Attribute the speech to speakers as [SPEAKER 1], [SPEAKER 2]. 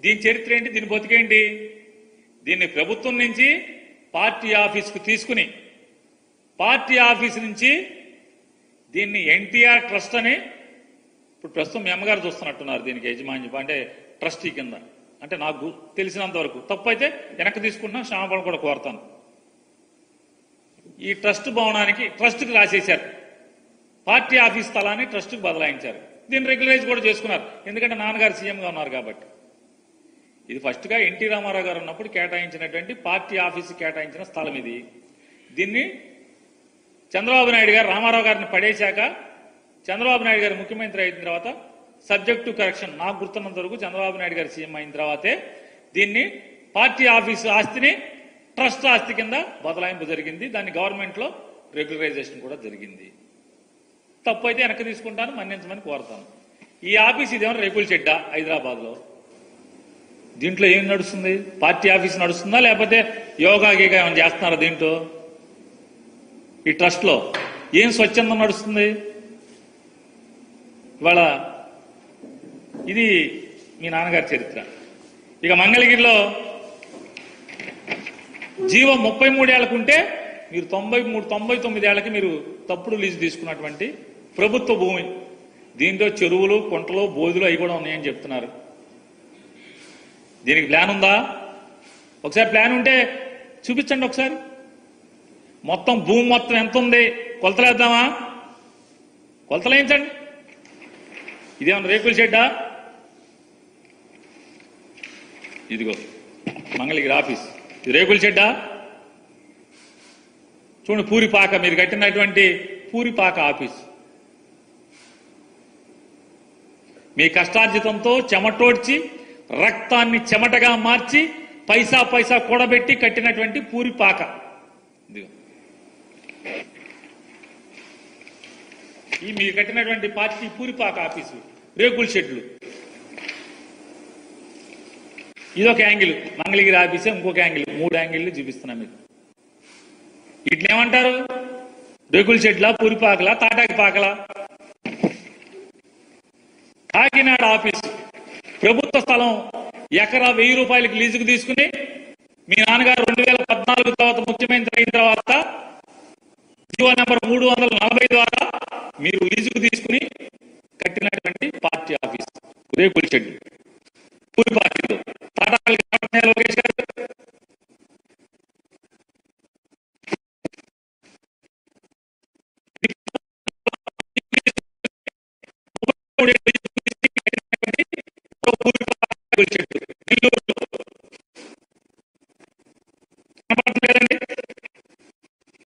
[SPEAKER 1] దీని చరిత్ర ఏంటి దీని బతికేంటి దీన్ని ప్రభుత్వం నుంచి పార్టీ ఆఫీస్కు తీసుకుని పార్టీ ఆఫీస్ నుంచి దీన్ని ఎన్టీఆర్ ట్రస్ట్ అని ఇప్పుడు ప్రస్తుతం మీ అమ్మగారు చూస్తున్నట్టున్నారు దీనికి యజమాన్యం అంటే ట్రస్టీ కింద అంటే నాకు గు- తెలిసినంత వరకు తప్పు అయితే వెనక్కి తీసుకుంటున్నా క్షమాపణ కూడా కోరుతాను ఈ ట్రస్ట్ భవనానికి ట్రస్ట్కి రాసేశారు పార్టీ ఆఫీస్ స్థలాన్ని ట్రస్ట్కి బదలాయించారు దీన్ని రెగ్యులైజ్ కూడా చేసుకున్నారు ఎందుకంటే నాన్నగారు సీఎంగా ఉన్నారు కాబట్టి ఇది ఫస్ట్గా ఎన్టీ రామారావు గారు ఉన్నప్పుడు కేటాయించినటువంటి పార్టీ ఆఫీస్ కేటాయించిన స్థలం ఇది దీన్ని చంద్రబాబు నాయుడు గారు రామారావు గారిని పడేశాక చంద్రబాబు నాయుడు గారు ముఖ్యమంత్రి అయిన తర్వాత సబ్జెక్ట్ టు కరెక్షన్ నాకు గుర్తున్నంత వరకు చంద్రబాబు నాయుడు గారు సీఎం అయిన తర్వాతే దీన్ని పార్టీ ఆఫీసు ఆస్తిని ట్రస్ట్ ఆస్తి కింద బదలాయింపు జరిగింది దాన్ని గవర్నమెంట్ లో రెగ్యులరైజేషన్ కూడా జరిగింది తప్పు అయితే వెనక్కి తీసుకుంటాను మన్నించమని కోరుతాను ఈ ఆఫీస్ ఇదేమో రేకుల చెడ్డ హైదరాబాద్ లో దీంట్లో ఏం నడుస్తుంది పార్టీ ఆఫీస్ నడుస్తుందా లేకపోతే యోగా గీగా ఏమైనా చేస్తున్నారా దీంట్లో ఈ ట్రస్ట్ లో ఏం స్వచ్ఛందం నడుస్తుంది ఇవాళ ఇది మీ నాన్నగారి చరిత్ర ఇక మంగళగిరిలో జీవం ముప్పై మూడేళ్లకుంటే మీరు తొంభై మూడు తొంభై తొమ్మిదేళ్లకి మీరు తప్పుడు లీజు తీసుకున్నటువంటి ప్రభుత్వ భూమి దీంట్లో చెరువులు కుంటలు బోధులు అవి కూడా ఉన్నాయని చెప్తున్నారు దీనికి ప్లాన్ ఉందా ఒకసారి ప్లాన్ ఉంటే చూపించండి ఒకసారి మొత్తం భూమి మొత్తం ఎంత ఉంది కొలతలేద్దామా కొలతలేయించండి ఇదేమన్నా రేకుల షెడ్డా ఇదిగో మంగళగిరి ఆఫీస్ ఇది రేకుల షెడ్డా చూడండి పూరిపాక మీరు కట్టినటువంటి పూరిపాక ఆఫీస్ మీ కష్టార్జితంతో చెమటోడ్చి రక్తాన్ని చెమటగా మార్చి పైసా పైసా కూడబెట్టి కట్టినటువంటి పూరిపాక ఇదిగో ఈ మీరు కట్టినటువంటి పార్టీ పూరిపాక ఆఫీసు రేకుల షెడ్లు ఇదొక యాంగిల్ మంగళగిరి ఆఫీసే ఇంకొక యాంగిల్ మూడు యాంగిల్ చూపిస్తున్నా మీకు వీటిని ఏమంటారు రేకుల షెడ్లా పూరిపాకలా తాటాకి పాకలా కాకినాడ ఆఫీసు ప్రభుత్వ స్థలం ఎకరా వెయ్యి రూపాయలకి లీజుకు తీసుకుని మీ నాన్నగారు రెండు వేల పద్నాలుగు తర్వాత ముఖ్యమంత్రి అయిన తర్వాత జీవో నెంబర్ మూడు వందల నలభై ద్వారా మీరు లీజుకు తీసుకుని కట్టినటువంటి పార్టీ ఆఫీస్ రేకుల షెడ్ పూరి పార్టీలో తాటాలు కట్టిన లోకేష్ గారు పూరి పార్టీల షెడ్ నెల్లూరు